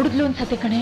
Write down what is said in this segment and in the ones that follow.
ನೋಡಿದ್ಲು ಅನ್ಸತ್ತೆ ಕಣೆ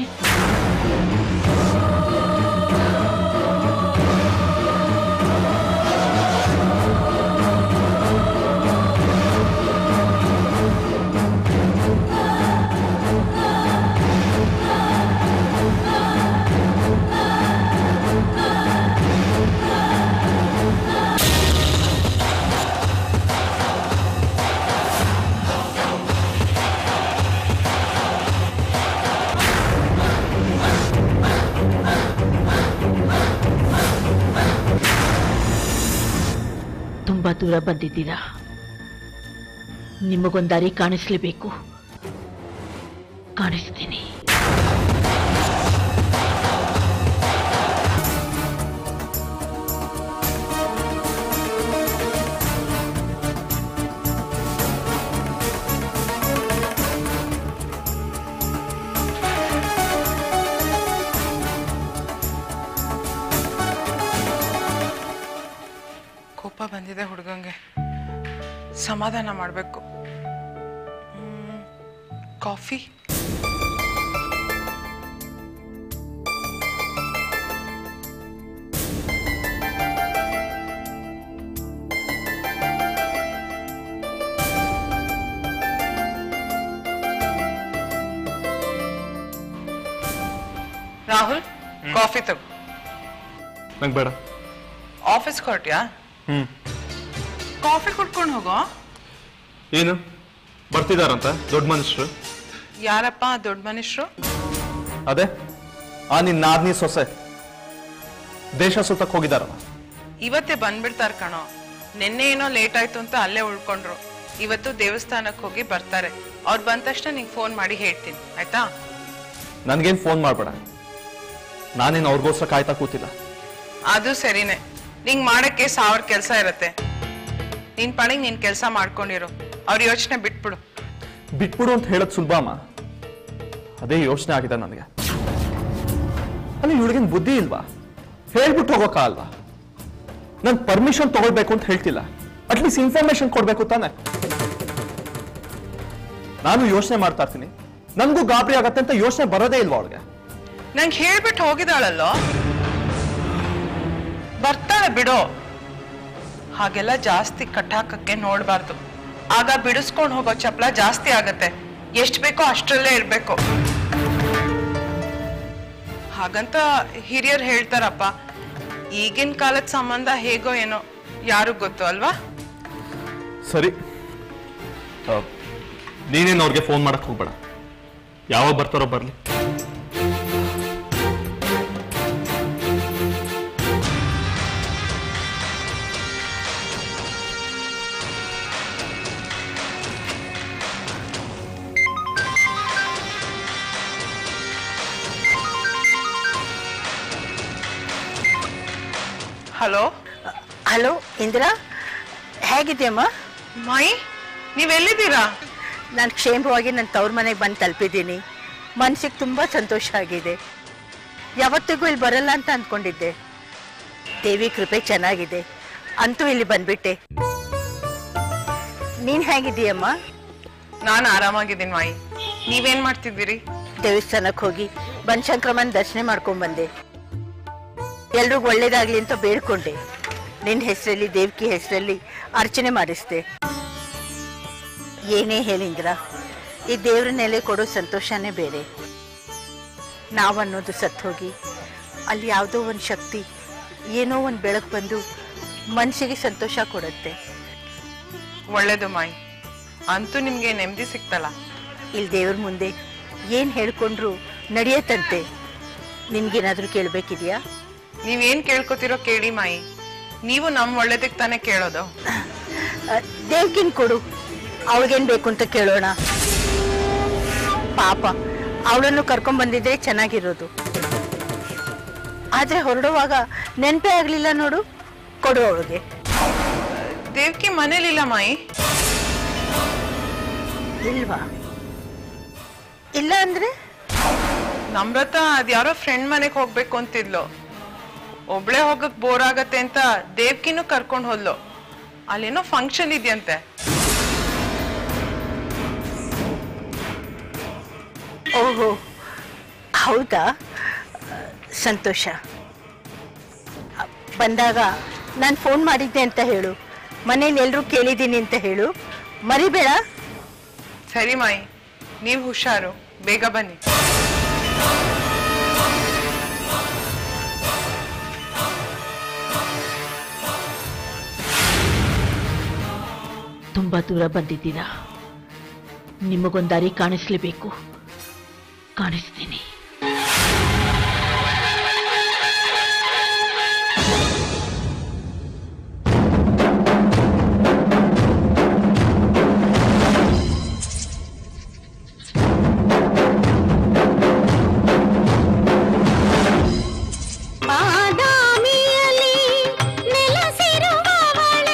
ತುಂಬಾ ದೂರ ಬಂದಿದ್ದೀರಾ ನಿಮಗೊಂದು ದಾರಿ ಕಾಣಿಸ್ಲೇಬೇಕು ಕಾಣಿಸ್ತೀನಿ ಕೋಪ ಬಂದಿದೆ ಹುಡುಗಂಗೆ ಸಮಾಧಾನ ಮಾಡಬೇಕು ಕಾಫಿ ರಾಹುಲ್ ಕಾಫಿ ತಗೋ ನಂಗೆ ಬೇಡ ಆಫೀಸ್ಗೆ ಹೊರಟ್ಯಾ ಹ್ಮ್ ಕಾಫಿ ಕುಡ್ಕೊಂಡು ಹೋಗೋ ಏನು ಬರ್ತಿದಾರಂತ ದೊಡ್ಡ ಮನುಷ್ಯರು ಯಾರಪ್ಪ ದೊಡ್ಡ ಮನುಷ್ಯರು ಅದೇ ಆ ನಿನ್ನ ನಾದ್ನಿ ಸೊಸೆ ದೇಶ ಸುತ್ತಕ್ಕೆ ಹೋಗಿದಾರಲ್ಲ ಇವತ್ತೇ ಬಂದ್ಬಿಡ್ತಾರ ಕಣೋ ನಿನ್ನೆ ಏನೋ ಲೇಟ್ ಆಯ್ತು ಅಂತ ಅಲ್ಲೇ ಉಳ್ಕೊಂಡ್ರು ಇವತ್ತು ದೇವಸ್ಥಾನಕ್ಕೆ ಹೋಗಿ ಬರ್ತಾರೆ ಅವ್ರು ಬಂದ ತಕ್ಷಣ ನಿಂಗೆ ಫೋನ್ ಮಾಡಿ ಹೇಳ್ತೀನಿ ಆಯ್ತಾ ನನ್ಗೇನ್ ಫೋನ್ ಮಾಡ್ಬೇಡ ನಾನೇನು ಅವ್ರಿಗೋಸ್ಕರ ಕಾಯ್ತಾ ಕೂತಿಲ್ಲ ಅದು ಸರಿನೇ ನಿಂಗ್ ಮಾಡಕ್ಕೆ ಸಾವಿರ ಕೆಲಸ ಇರತ್ತೆ ನಿನ್ ಪಾಡಿಗೆ ನೀನ್ ಕೆಲಸ ಮಾಡ್ಕೊಂಡಿರು ಅವ್ರ ಯೋಚನೆ ಬಿಟ್ಬಿಡು ಬಿಟ್ಬಿಡು ಅಂತ ಹೇಳೋದು ಸುಲಭ ಅಮ್ಮ ಅದೇ ಯೋಚನೆ ಆಗಿದೆ ನನಗೆ ಅಲ್ಲಿ ಇವಳಿಗೇನು ಬುದ್ಧಿ ಇಲ್ವಾ ಹೇಳ್ಬಿಟ್ಟು ಹೋಗೋಕ್ಕಾಗಲ್ವಾ ನಾನು ಪರ್ಮಿಷನ್ ತಗೊಳ್ಬೇಕು ಅಂತ ಹೇಳ್ತಿಲ್ಲ ಅಟ್ಲೀಸ್ಟ್ ಇನ್ಫಾರ್ಮೇಶನ್ ಕೊಡ್ಬೇಕು ತಾನೆ ನಾನು ಯೋಚನೆ ಮಾಡ್ತಾ ಇರ್ತೀನಿ ನನಗೂ ಗಾಬರಿ ಆಗತ್ತೆ ಅಂತ ಯೋಚನೆ ಬರೋದೇ ಇಲ್ವಾ ಅವಳಿಗೆ ನಂಗೆ ಹೇಳ್ಬಿಟ್ಟು ಹೋಗಿದಾಳಲ್ಲೋ ಬರ್ತಾಳೆ ಬಿಡು ಹಾಗೆಲ್ಲ ಜಾಸ್ತಿ ಕಟ್ಟಾಕಕ್ಕೆ ನೋಡ್ಬಾರ್ದು ಆಗ ಬಿಡಿಸ್ಕೊಂಡು ಹೋಗೋ ಚಪ್ಲ ಜಾಸ್ತಿ ಆಗತ್ತೆ ಎಷ್ಟ್ ಬೇಕೋ ಅಷ್ಟರಲ್ಲೇ ಇರ್ಬೇಕು ಹಾಗಂತ ಹಿರಿಯರು ಹೇಳ್ತಾರಪ್ಪ ಈಗಿನ ಕಾಲದ ಸಂಬಂಧ ಹೇಗೋ ಏನೋ ಯಾರು ಗೊತ್ತು ಅಲ್ವಾ ಸರಿ ಆ, ನೀನೇನು ಅವ್ರಿಗೆ ಫೋನ್ ಮಾಡಕ್ ಹೋಗ್ಬೇಡ ಯಾವಾಗ ಬರ್ತಾರೋ ಬರ್ಲಿ ಹಲೋ ಹಲೋ ಇಂದಿರಾ ಹೇಗಿದೆಯಮ್ಮ ಮೈ ನೀವೆಲ್ಲಿದ್ದೀರಾ ನಾನು ಕ್ಷೇಮವಾಗಿ ನನ್ನ ತವ್ರ ಮನೆಗೆ ಬಂದು ತಲುಪಿದ್ದೀನಿ ಮನ್ಸಿಗೆ ತುಂಬ ಸಂತೋಷ ಆಗಿದೆ ಯಾವತ್ತಿಗೂ ಇಲ್ಲಿ ಬರಲ್ಲ ಅಂತ ಅಂದ್ಕೊಂಡಿದ್ದೆ ದೇವಿ ಕೃಪೆ ಚೆನ್ನಾಗಿದೆ ಅಂತೂ ಇಲ್ಲಿ ಬಂದ್ಬಿಟ್ಟೆ ನೀನು ಹೇಗಿದೀಯಮ್ಮ ನಾನು ಆರಾಮಾಗಿದ್ದೀನಿ ಮಾಯಿ ನೀವೇನ್ ಮಾಡ್ತಿದ್ದೀರಿ ದೇವಸ್ಥಾನಕ್ಕೆ ಹೋಗಿ ಬನಶಂಕ್ರಮ್ಮನ ದರ್ಶನ ಮಾಡ್ಕೊಂಡ್ ಬಂದೆ ಎಲ್ರಿಗೂ ಒಳ್ಳೇದಾಗ್ಲಿ ಅಂತ ಬೇಡ್ಕೊಂಡೆ ನಿನ್ನ ಹೆಸರಲ್ಲಿ ದೇವಕಿ ಹೆಸರಲ್ಲಿ ಅರ್ಚನೆ ಮಾಡಿಸ್ದೆ ಏನೇ ಹೇಳಿಂದ್ರ ಈ ದೇವ್ರ ನೆಲೆ ಕೊಡೋ ಸಂತೋಷನೇ ಬೇರೆ ನಾವನ್ನೋದು ಸತ್ತು ಹೋಗಿ ಅಲ್ಲಿ ಯಾವುದೋ ಒಂದು ಶಕ್ತಿ ಏನೋ ಒಂದು ಬೆಳಕು ಬಂದು ಮನಸ್ಸಿಗೆ ಸಂತೋಷ ಕೊಡುತ್ತೆ ಒಳ್ಳೇದು ಮಾಯಿ ಅಂತೂ ನಿಮ್ಗೆ ನೆಮ್ಮದಿ ಸಿಕ್ತಲ್ಲ ಇಲ್ಲಿ ದೇವ್ರ ಮುಂದೆ ಏನು ಹೇಳ್ಕೊಂಡ್ರು ನಡೆಯತ್ತಂತೆ ನಿನ್ಗೇನಾದ್ರೂ ಕೇಳಬೇಕಿದೆಯಾ ನೀವೇನ್ ಕೇಳ್ಕೊತಿರೋ ಕೇಳಿ ಮಾಯಿ ನೀವು ನಮ್ ಒಳ್ಳೇದಕ್ಕೆ ತಾನೇ ಕೇಳೋದು ದೇವ್ಕಿನ್ ಕೊಡು ಅವಳಿಗೇನ್ ಬೇಕು ಅಂತ ಕೇಳೋಣ ಪಾಪ ಅವಳನ್ನು ಕರ್ಕೊಂಡ್ ಬಂದಿದ್ರೆ ಚೆನ್ನಾಗಿರೋದು ಆದ್ರೆ ಹೊರಡುವಾಗ ನೆನಪೇ ಆಗ್ಲಿಲ್ಲ ನೋಡು ಕೊಡು ಅವಳಿಗೆ ದೇವ್ಕಿ ಮನೇಲಿಲ್ಲ ಮಾಯಿ ಇಲ್ವಾ ಇಲ್ಲ ಅಂದ್ರೆ ನಮ್ರತ ಅದ್ಯಾರೋ ಫ್ರೆಂಡ್ ಮನೆಗೆ ಹೋಗ್ಬೇಕು ಅಂತಿದ್ಲು ಒಬ್ಳೆ ಹೋಗಕ್ ಬೋರ್ ಆಗತ್ತೆ ಅಂತ ದೇವ್ಕಿನೂ ಕರ್ಕೊಂಡ್ ಹೋದ್ಲು ಅಲ್ಲೇನೋ ಫಂಕ್ಷನ್ ಇದೆಯಂತೆ ಓಹೋ ಹೌದಾ ಸಂತೋಷ ಬಂದಾಗ ನಾನು ಫೋನ್ ಮಾಡಿದ್ದೆ ಅಂತ ಹೇಳು ಮನೇಲಿ ಎಲ್ಲರೂ ಕೇಳಿದ್ದೀನಿ ಅಂತ ಹೇಳು ಮರಿಬೇಡ ಸರಿ ಮಾಯಿ ನೀವು ಹುಷಾರು ಬೇಗ ಬನ್ನಿ ತುಂಬಾ ದೂರ ಬಂದಿದ್ದೀರಾ ನಿಮಗೊಂದು ದಾರಿ ಕಾಣಿಸ್ಲೇಬೇಕು ಕಾಣಿಸ್ತೀನಿ ಬಾದಾಮಿಯಲ್ಲಿ ನೆಲೆಸಿರುವವಳೇ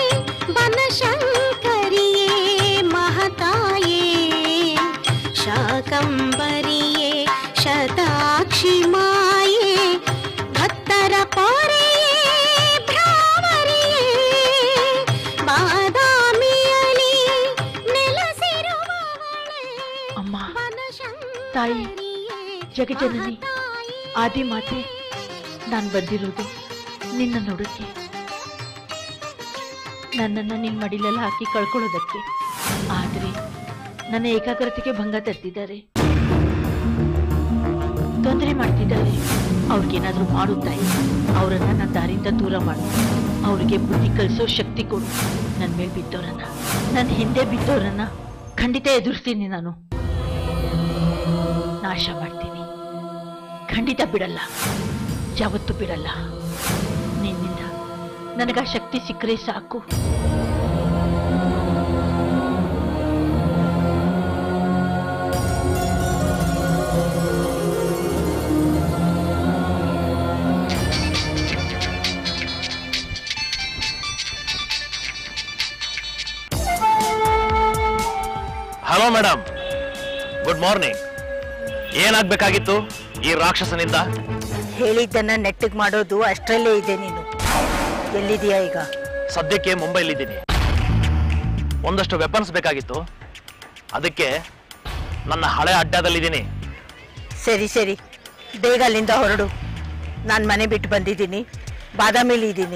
ಬನಶಂಕರಿಯೇ ಮಹತಾಯೇ ಶಾಕಂಬರಿಯೇ ಶತಾಕ್ಷಿ ಮಾಯೇ ಭಕ್ತರ ಪೊರೆಯೇ ಭ್ರಾಮರಿಯೇ ಬಾದಾಮಿಯಲ್ಲಿ ನೆಲೆಸಿರುವವಳೇ ಅಮ್ಮ ಬನಶಂಕರಿಯೇ ತಾಯಿ ಜಗಜನನಿ ಮಹತಾಯೇ. ಆದಿ ಮಾತೆ ನಾನು ಬಂದಿರೋದು ನಿನ್ನ ನೋಡಕ್ಕೆ ನನ್ನನ್ನು ನಿನ್ನ ಮಡಿಲೆಲ್ಲ ಹಾಕಿ ಕಳ್ಕೊಳ್ಳೋದಕ್ಕೆ ಆದರೆ ನನ್ನ ಏಕಾಗ್ರತೆಗೆ ಭಂಗ ತರ್ತಿದ್ದಾರೆ ತೊಂದರೆ ಮಾಡ್ತಿದ್ದಾರೆ ಅವ್ರಿಗೇನಾದ್ರೂ ಮಾಡು ತಾಯಿ ಅವರನ್ನ ನನ್ನ ದಾರಿಯಿಂದ ದೂರ ಮಾಡು ಅವ್ರಿಗೆ ಬುದ್ಧಿ ಕಲಿಸೋ ಶಕ್ತಿ ಕೊಡು ನನ್ನ ಮೇಲೆ ಬಿದ್ದವರನ್ನ ನನ್ನ ಹಿಂದೆ ಬಿದ್ದವರನ್ನ ಖಂಡಿತ ಎದುರಿಸ್ತೀನಿ ನಾನು ನಾಶ ಮಾಡ್ತೀನಿ ಖಂಡಿತ ಬಿಡಲ್ಲ ಯಾವತ್ತೂ ಬಿಡಲ್ಲ ನಿನ್ನಿಂದ ನನಗ ಶಕ್ತಿ ಸಿಕ್ಕರೆ ಸಾಕು ಹಲೋ ಮೇಡಮ್ ಗುಡ್ ಮಾರ್ನಿಂಗ್ ಏನಾಗ್ಬೇಕಾಗಿತ್ತು ಈ ರಾಕ್ಷಸನಿಂದ ಹೇಳಿದ್ದನ್ನ ನೆಟ್ಟಿಗೆ ಮಾಡೋದು ಅಷ್ಟರಲ್ಲೇ ಇದೆ ನೀನು ಎಲ್ಲಿದೆಯಾ ಈಗ ಸದ್ಯಕ್ಕೆ ಮುಂಬೈಲಿದ್ದೀನಿ ಒಂದಷ್ಟು ವೆಪನ್ಸ್ ಬೇಕಾಗಿತ್ತು ಅದಕ್ಕೆ ನನ್ನ ಹಳೆ ಅಡ್ಡದಲ್ಲಿದ್ದೀನಿ ಸರಿ ಸರಿ ಬೇಗ ಅಲ್ಲಿಂದ ಹೊರಡು ನಾನು ಮನೆ ಬಿಟ್ಟು ಬಂದಿದ್ದೀನಿ ಬಾದಾಮಿಲಿ ಇದ್ದೀನಿ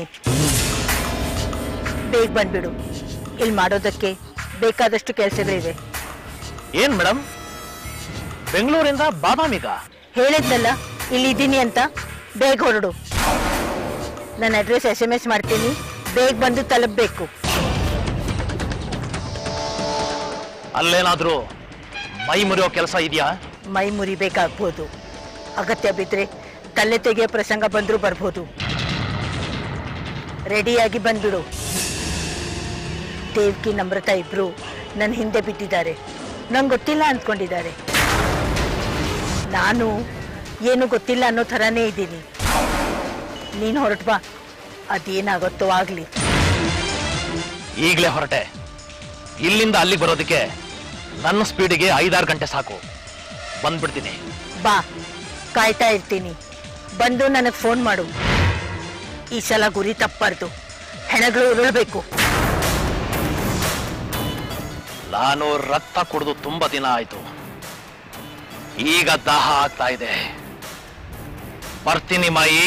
ಬೇಗ ಬಂದ್ಬಿಡು ಇಲ್ಲಿ ಮಾಡೋದಕ್ಕೆ ಬೇಕಾದಷ್ಟು ಕೆಲಸಗಳಿವೆ ಏನ್ ಮೇಡಮ್ ಬೆಂಗಳೂರಿಂದ ಬಾದಾಮಿಗ ಹೇಳಿದ್ನಲ್ಲ ಇಲ್ಲಿ ಇದ್ದೀನಿ ಅಂತ ಬೇಗ ಹೊರಡು ನನ್ನ ಅಡ್ರೆಸ್ ಎಸ್ ಎಮ್ ಎಸ್ ಮಾಡ್ತೀನಿ ಬೇಗ ಬಂದು ತಲುಪಬೇಕು ಅಲ್ಲೇನಾದ್ರೂ ಮೈ ಮುರಿಯೋ ಕೆಲಸ ಇದೆಯಾ ಮೈ ಮುರಿಬೇಕಾಗ್ಬೋದು ಅಗತ್ಯ ಬಿದ್ದರೆ ತಲೆ ತೆಗೆಯೋ ಪ್ರಸಂಗ ಬಂದರೂ ಬರ್ಬೋದು ರೆಡಿಯಾಗಿ ಬಂದ್ಬಿಡು ದೇವ್ಕಿ ನಮ್ರತಾ ಇಬ್ರು ನನ್ನ ಹಿಂದೆ ಬಿದ್ದಿದ್ದಾರೆ ನಂಗೆ ಗೊತ್ತಿಲ್ಲ ಅಂದ್ಕೊಂಡಿದ್ದಾರೆ ನಾನು ಏನು ಗೊತ್ತಿಲ್ಲ ಅನ್ನೋ ಥರನೇ ಇದ್ದೀನಿ ನೀನು ಹೊರಟು ಬಾ ಅದೇನಾಗುತ್ತೋ ಆಗಲಿ ಈಗಲೇ ಹೊರಟೆ ಇಲ್ಲಿಂದ ಅಲ್ಲಿಗೆ ಬರೋದಕ್ಕೆ ನನ್ನ ಸ್ಪೀಡಿಗೆ ಐದಾರು ಗಂಟೆ ಸಾಕು ಬಂದ್ಬಿಡ್ತೀನಿ ಬಾ ಕಾಯ್ತಾ ಇರ್ತೀನಿ ಬಂದು ನನಗೆ ಫೋನ್ ಮಾಡು ಈ ಸಲ ಗುರಿ ತಪ್ಪಾರ್ದು ಹೆಣಗಳು ಉರುಳಬೇಕು ನಾನು ರಕ್ತ ಕುಡಿದು ತುಂಬಾ ದಿನ ಆಯ್ತು ಈಗ ದಾಹ ಆಗ್ತಾ ಇದೆ ಬರ್ತೀನಿ ಮಾಯಿ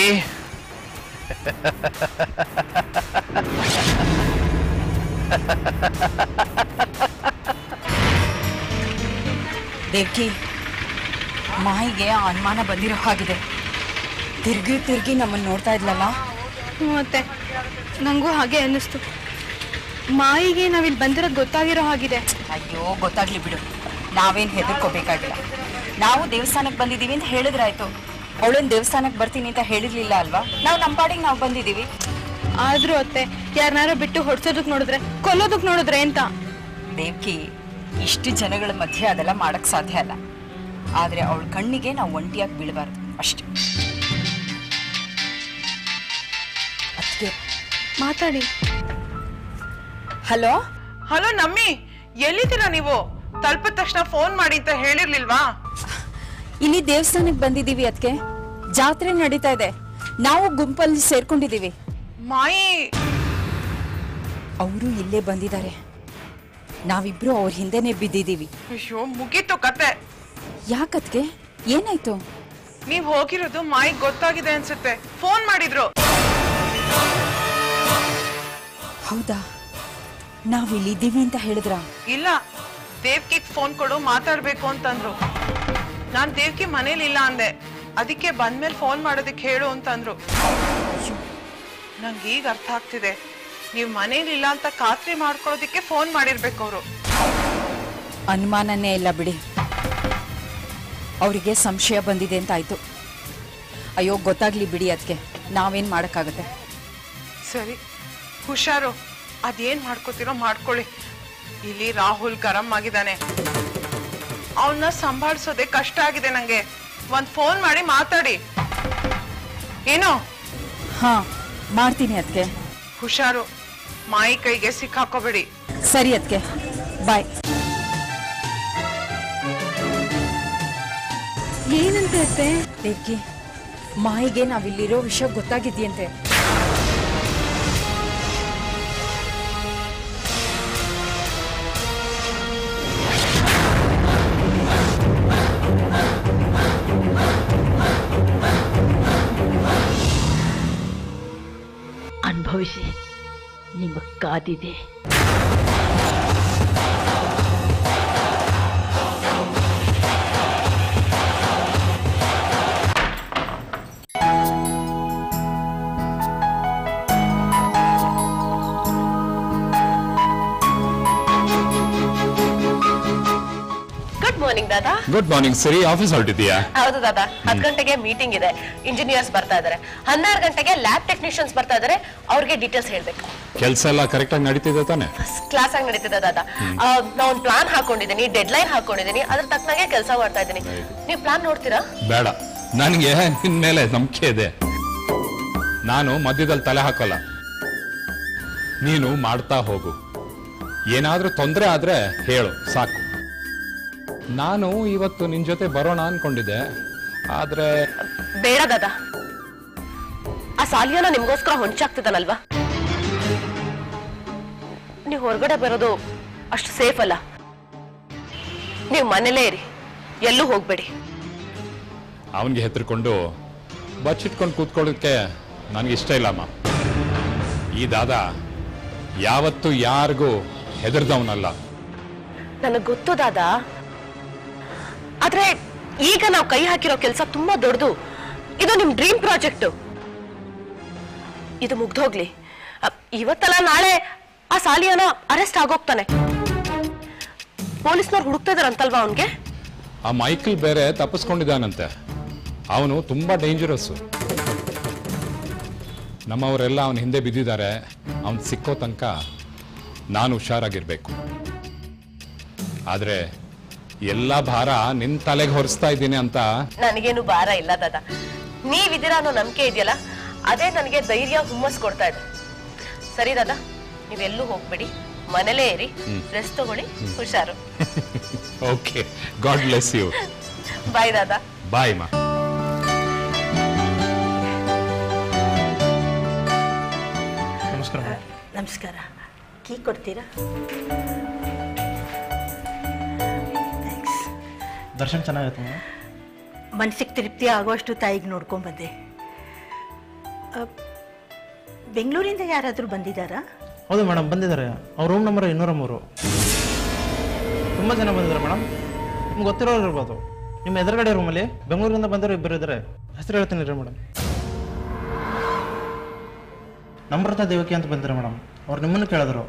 ದೇವ್ಕಿ ಮಾಯಿಗೆ ಅನುಮಾನ ಬಂದಿರೋ ಹಾಗಿದೆ ತಿರ್ಗಿ ತಿರ್ಗಿ ನಮ್ಮನ್ನು ನೋಡ್ತಾ ಇದ್ಲಲ್ಲ ಮತ್ತೆ ನಂಗೂ ಹಾಗೆ ಅನ್ನಿಸ್ತು ಮಾಯಿಗೆ ನಾವಿಲ್ಲಿ ಬಂದಿರೋದು ಗೊತ್ತಾಗಿರೋ ಹಾಗಿದೆ ಅಯ್ಯೋ ಗೊತ್ತಾಗ್ಲಿ ಬಿಡು ನಾವೇನು ಹೆದರ್ಕೋಬೇಕಾಗಿಲ್ಲ ನಾವು ದೇವಸ್ಥಾನಕ್ಕೆ ಬಂದಿದ್ದೀವಿ ಅಂತ ಹೇಳಿದ್ರಾಯ್ತು ಅವಳೇನು ದೇವಸ್ಥಾನಕ್ಕೆ ಬರ್ತೀನಿ ಅಂತ ಹೇಳಿರ್ಲಿಲ್ಲ ಅಲ್ವಾ ನಾವು ನಮ್ಮ ಪಾಡಿಗೆ ನಾವು ಬಂದಿದ್ದೀವಿ ಆದ್ರೂ ಅತ್ತೆ ಯಾರನ್ನಾರು ಬಿಟ್ಟು ಹೊಡ್ಸೋದಕ್ ನೋಡಿದ್ರೆ ಕೊಲ್ಲೋದಕ್ ನೋಡಿದ್ರೆ ಅಂತ ದೇವ್ಕಿ ಇಷ್ಟು ಜನಗಳ ಮಧ್ಯೆ ಅದೆಲ್ಲ ಮಾಡಕ್ ಸಾಧ್ಯ ಅಲ್ಲ ಆದ್ರೆ ಅವಳ ಕಣ್ಣಿಗೆ ನಾವು ಒಂಟಿಯಾಗಿ ಬೀಳಬಾರ್ದು ಅಷ್ಟೇ ಅದಕ್ಕೆ ಮಾತಾಡಿ ಹಲೋ ಹಲೋ ನಮ್ಮಿ ಎಲ್ಲಿದ್ದೀರಾ ನೀವು ತಲುಪಿದ ತಕ್ಷಣ ಫೋನ್ ಮಾಡಿ ಅಂತ ಹೇಳಿರ್ಲಿಲ್ವಾ ಇಲ್ಲಿ ದೇವಸ್ಥಾನಕ್ಕೆ ಬಂದಿದ್ದೀವಿ ಅದಕ್ಕೆ ಜಾತ್ರೆ ನಡೀತಾ ಇದೆ ನಾವು ಗುಂಪಲ್ಲಿ ಸೇರ್ಕೊಂಡಿದ್ದೀವಿ ಮಾಯಿ ಅವರು ಇಲ್ಲೇ ಬಂದಿದ್ದಾರೆ ನಾವಿಬ್ರು ಅವ್ರ ಹಿಂದೆನೆ ಬಿದ್ದಿದ್ದೀವಿ ಅಯ್ಯೋ ಮುಗೀತು ಕತೆ ಯಾಕದ್ಕೆ ಏನಾಯ್ತು ನೀವ್ ಹೋಗಿರೋದು ಮಾಯಿಗ್ ಗೊತ್ತಾಗಿದೆ ಅನ್ಸುತ್ತೆ ಫೋನ್ ಮಾಡಿದ್ರು ಹೌದಾ ನಾವಿಲ್ಲಿ ಇದ್ದೀವಿ ಅಂತ ಹೇಳಿದ್ರ ಇಲ್ಲ ದೇವ್ಕಿಗ್ ಫೋನ್ ಕೊಡು ಮಾತಾಡ್ಬೇಕು ಅಂತಂದ್ರು ನಾನ್ ದೇವ್ಕಿ ಮನೇಲಿ ಇಲ್ಲ ಅಂದೆ ಅದಕ್ಕೆ ಬಂದ್ಮೇಲೆ ಫೋನ್ ಮಾಡೋದಕ್ಕೆ ಹೇಳು ಅಂತಂದ್ರು ನಂಗೆ ಈಗ ಅರ್ಥ ಆಗ್ತಿದೆ ನೀವ್ ಮನೇಲಿ ಇಲ್ಲ ಅಂತ ಖಾತ್ರಿ ಮಾಡ್ಕೊಳ್ಳೋದಕ್ಕೆ ಫೋನ್ ಮಾಡಿರ್ಬೇಕು ಅವರು ಅನುಮಾನನೇ ಇಲ್ಲ ಬಿಡಿ ಅವರಿಗೆ ಸಂಶಯ ಬಂದಿದೆ ಅಂತ ಆಯ್ತು ಅಯ್ಯೋ ಗೊತ್ತಾಗ್ಲಿ ಬಿಡಿ ಅದಕ್ಕೆ ನಾವೇನ್ ಮಾಡಕ್ಕಾಗತ್ತೆ ಸರಿ ಹುಷಾರು ಅದೇನ್ ಮಾಡ್ಕೋತಿರೋ ಮಾಡ್ಕೊಳ್ಳಿ ಇಲ್ಲಿ ರಾಹುಲ್ ಗರಂ ಆಗಿದ್ದಾನೆ ಅವನ್ನ ಸಂಭಾಳಿಸೋದೇ ಕಷ್ಟ ಆಗಿದೆ ನಂಗೆ ಒಂದ್ ಫೋನ್ ಮಾಡಿ ಮಾತಾಡಿ ಏನೋ ಹಾ ಮಾಡ್ತೀನಿ ಅದಕ್ಕೆ ಹುಷಾರು ಮಾಯಿ ಕೈಗೆ ಸಿಕ್ಕಾಕೋಬೇಡಿ ಸರಿ ಅದಕ್ಕೆ ಬಾಯ್ ಏನಂತೆ ಅತ್ತೆ ದೇವ್ಕಿ ಮಾಯಿಗೆ ನಾವಿಲ್ಲಿರೋ ವಿಷಯ ಗೊತ್ತಾಗಿದ್ಯಂತೆ ಅನುಭವಿಸಿ ನಿಮ್ಮ ಕಾದಿದೆ ಗುಡ್ ಮಾರ್ನಿಂಗ್ ದಾದಾ ಗುಡ್ ಮಾರ್ನಿಂಗ್ ಸರಿ ಆಫೀಸ್ ಹೊರಟಿದ್ಯಾ ಹೌದು ದಾದಾ ಹತ್ತು ಗಂಟೆಗೆ ಮೀಟಿಂಗ್ ಇದೆ ಇಂಜಿನಿಯರ್ಸ್ ಬರ್ತಾ ಇದಾರೆ ಹನ್ನೆರಡು ಗಂಟೆಗೆ ಲ್ಯಾಬ್ ಟೆಕ್ನಿಷಿಯನ್ಸ್ ಬರ್ತಾ ಇದಾರೆ ಅವ್ರಿಗೆ ಡೀಟೇಲ್ಸ್ ಹೇಳ್ಬೇಕು ಕೆಲಸ ಎಲ್ಲ ಕರೆಕ್ಟ್ ಆಗಿ ನಡೀತಿದೆ ತಾನೆ ಫಸ್ಟ್ ಕ್ಲಾಸ್ ಆಗಿ ನಡೀತಿದೆ ದಾದಾ ನಾ ಒಂದು ಪ್ಲಾನ್ ಹಾಕೊಂಡಿದ್ದೀನಿ ಡೆಡ್ ಲೈನ್ ಹಾಕೊಂಡಿದ್ದೀನಿ ಅದ್ರ ತಕ್ಕನಾಗೆ ಕೆಲಸ ಮಾಡ್ತಾ ಇದ್ದೀನಿ ನೀವು ಪ್ಲಾನ್ ನೋಡ್ತೀರಾ ಬೇಡ ನನಗೆ ನಿನ್ ಮೇಲೆ ನಂಬಿಕೆ ಇದೆ ನಾನು ಮಧ್ಯದಲ್ಲಿ ತಲೆ ಹಾಕೋಲ್ಲ ನೀನು ಮಾಡ್ತಾ ಹೋಗು ಏನಾದ್ರೂ ತೊಂದರೆ ಆದ್ರೆ ಹೇಳು ಸಾಕು ನಾನು ಇವತ್ತು ನಿನ್ ಜೊತೆ ಬರೋಣ ಅನ್ಕೊಂಡಿದ್ದೆ ಆದ್ರೆ ಬೇಡ ದಾದಾ ಆ ಸಾಲಿಯಾನ ನಿಮ್ಗೋಸ್ಕರ ಹೊಂಚಾಗ್ತಿದ್ದಾನಲ್ವಾ ನೀವು ಹೊರಗಡೆ ಬರೋದು ಅಷ್ಟು ಸೇಫ್ ಅಲ್ಲ ನೀವು ಮನೇಲೇ ಇರಿ ಎಲ್ಲೂ ಹೋಗ್ಬೇಡಿ ಅವನಿಗೆ ಹೆದರ್ಕೊಂಡು ಬಚ್ಚಿಟ್ಕೊಂಡು ಕೂತ್ಕೊಳ್ಳೋದಕ್ಕೆ ನನಗೆ ಇಷ್ಟ ಇಲ್ಲಮ್ಮ ಈ ದಾದ ಯಾವತ್ತೂ ಯಾರಿಗೂ ಹೆದರ್ದವನಲ್ಲ ನನಗ್ ಗೊತ್ತು ದಾದಾ ಆದ್ರೆ ಈಗ ನಾವು ಕೈ ಹಾಕಿರೋ ಕೆಲಸ ತುಂಬಾ ದೊಡ್ಡದು ಇದು ನಿಮ್ ಡ್ರೀಮ್ ಪ್ರಾಜೆಕ್ಟ್ ಇದು ಮುಗ್ದೋಗ್ಲಿ ಅ, ಇವತ್ತಲ್ಲ ನಾಳೆ ಆ ಸಾಲಿಯಾನ ಅರೆಸ್ಟ್ ಆಗೋಗ್ತಾನೆ ಪೊಲೀಸ್ನವ್ರು ಹುಡುಕ್ತಾ ಇದಾರಂತಲ್ವಾ ಅವನ್ಗೆ ಆ ಮೈಕಲ್ ಬೇರೆ ತಪ್ಪಿಸ್ಕೊಂಡಿದ್ದಾನಂತೆ ಅವನು ತುಂಬಾ ಡೇಂಜರಸ್ಸು ನಮ್ಮವರೆಲ್ಲ ಅವನ ಹಿಂದೆ ಬಿದ್ದಿದ್ದಾರೆ ಅವನು ಸಿಕ್ಕೋ ತನಕ ನಾನು ಹುಷಾರಾಗಿರ್ಬೇಕು ಆದ್ರೆ ಎಲ್ಲ ಭಾರ ನಿನ್ ತಲೆಗೆ ಹೊರಿಸ್ತಾ ಇದ್ದೀನಿ ಅಂತ ನನಗೇನು ಭಾರ ಇಲ್ಲ ದಾದಾ ನೀವಿದ್ದೀರಾ ಅನ್ನೋ ನಂಬಿಕೆ ಇದೆಯಲ್ಲ ಅದೇ ನನಗೆ ಧೈರ್ಯ ಹುಮ್ಮಸ್ ಕೊಡ್ತಾ ಇದೆ ಸರಿ ದಾದಾ ನೀವೆಲ್ಲೂ ಹೋಗ್ಬೇಡಿ ಮನೇಲೇ ಇರಿ ರೆಸ್ಟ್ ತಗೊಳ್ಳಿ ಹುಷಾರು okay God bless you bye ದಾದಾ ಬಾಯ್ ಮಾ ನಮಸ್ಕಾರ ನಮಸ್ಕಾರ ಕೀ ಕೊಡ್ತೀರಾ ಥ್ಯಾಂಕ್ಸ್ ದರ್ಶನ್ ಚೆನ್ನಾಗೈತೆ ಮೇಡಮ್ ಮನ್ಸಿಗೆ ತೃಪ್ತಿ ಆಗುವಷ್ಟು ತಾಯಿಗೆ ನೋಡ್ಕೊಂಬಂದೆ ಅ, ಬೆಂಗಳೂರಿಂದ ಯಾರಾದರೂ ಬಂದಿದ್ದಾರಾ ಹೌದು ಮೇಡಮ್ ಬಂದಿದ್ದಾರೆ ಅವ್ರ ರೂಮ್ ನಂಬರ್ ಇನ್ನೂರ ಮೂರು ತುಂಬ ಜನ ಬಂದಿದ್ದಾರೆ ಮೇಡಮ್ ನಿಮ್ಗೆ ಗೊತ್ತಿರೋರು ಇರ್ಬೋದು ನಿಮ್ಮ ಎದುರುಗಡೆ ರೂಮಲ್ಲಿ ಬೆಂಗಳೂರಿಂದ ಬಂದಿರೋ ಇಬ್ಬರು ಇದ್ದಾರೆ ಹೆಸರು ಹೇಳ್ತೀನಿ ರೀ ಮೇಡಮ್ ನಮ್ರತಾ ದೇವಕಿ ಅಂತ ಬಂದಿದ್ದಾರೆ ಮೇಡಮ್ ಅವ್ರು ನಿಮ್ಮನ್ನು ಕೇಳಿದ್ರು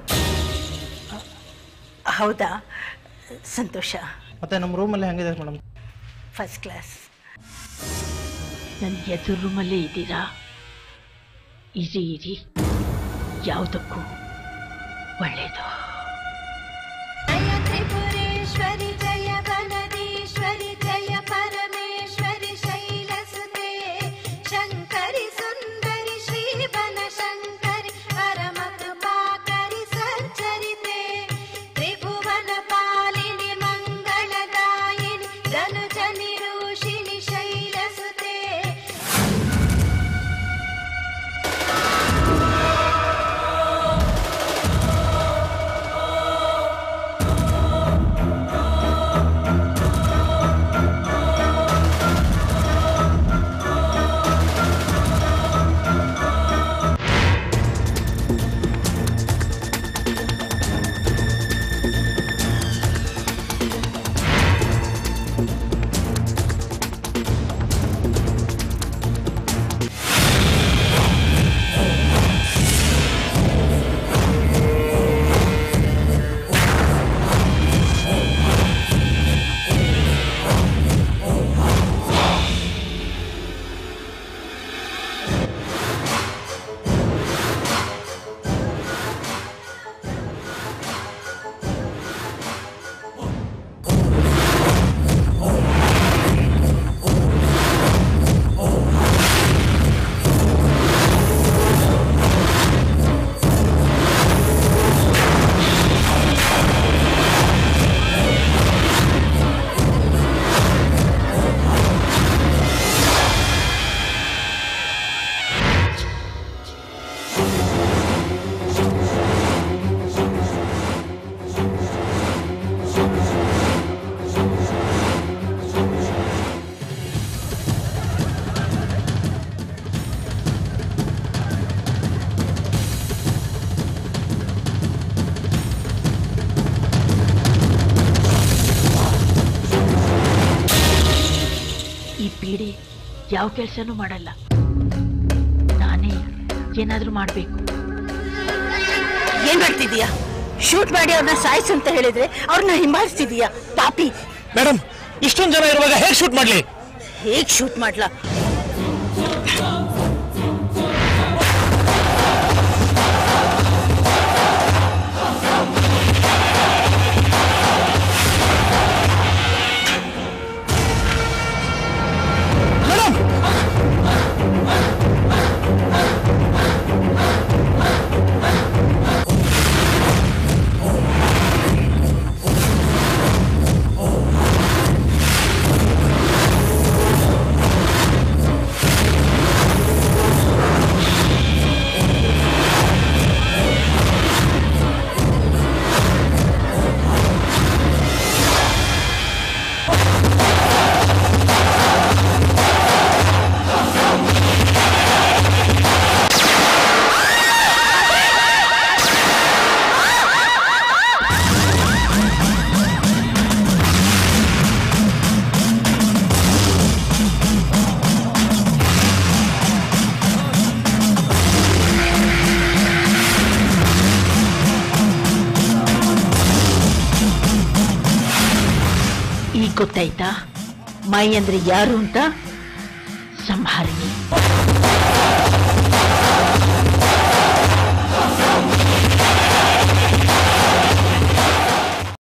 ಹೌದಾ ಸಂತೋಷ ಮತ್ತೆ ನಮ್ಮ ರೂಮಲ್ಲಿ ಹೆಂಗಿದೆ ಮೇಡಮ್ ಫಸ್ಟ್ ಕ್ಲಾಸ್ ನನ್ನ ಎದುರು ರೂಮಲ್ಲೇ ಇದ್ದೀರಾ ಇರಿ ಇರಿ ಯಾವುದಕ್ಕೂ ಒಳ್ಳೆಯದು जय त्रिपुरेश्वरि जय वनदीश्वरि जय परमेश्वरि शैलसुते शङ्करि सुन्दरि श्रीवनशङ्करि परमकृपाकरि सच्चरिते त्रिभुवनपालिनि मङ्गलदायिनि धनुजनिरूषिणि शैलसुते ಯಾವ ಕೆಲಸನೂ ಮಾಡಲ್ಲ ನಾನೇ ಏನಾದ್ರೂ ಮಾಡ್ಬೇಕು ಏನ್ ಮಾಡ್ತಿದೀಯಾ ಶೂಟ್ ಮಾಡಿ ಅವ್ರನ್ನ ಸಾಯಿಸು ಅಂತ ಹೇಳಿದ್ರೆ ಅವ್ರನ್ನ ಹಿಂಬಾಲಿಸ್ತಿದೀಯಾ ಪಾಪಿ ಮೇಡಮ್ ಇಷ್ಟೊಂದು ಜನ ಇರುವಾಗ ಹೇಗೆ ಶೂಟ್ ಮಾಡ್ಲಿ ಹೇಗ್ ಶೂಟ್ ಮಾಡ್ಲಾ ಈಗ ಗೊತ್ತಾಯ್ತಾ ಮೈ ಅಂದ್ರೆ ಯಾರು ಅಂತ ಸಂಹಾರಿಣಿ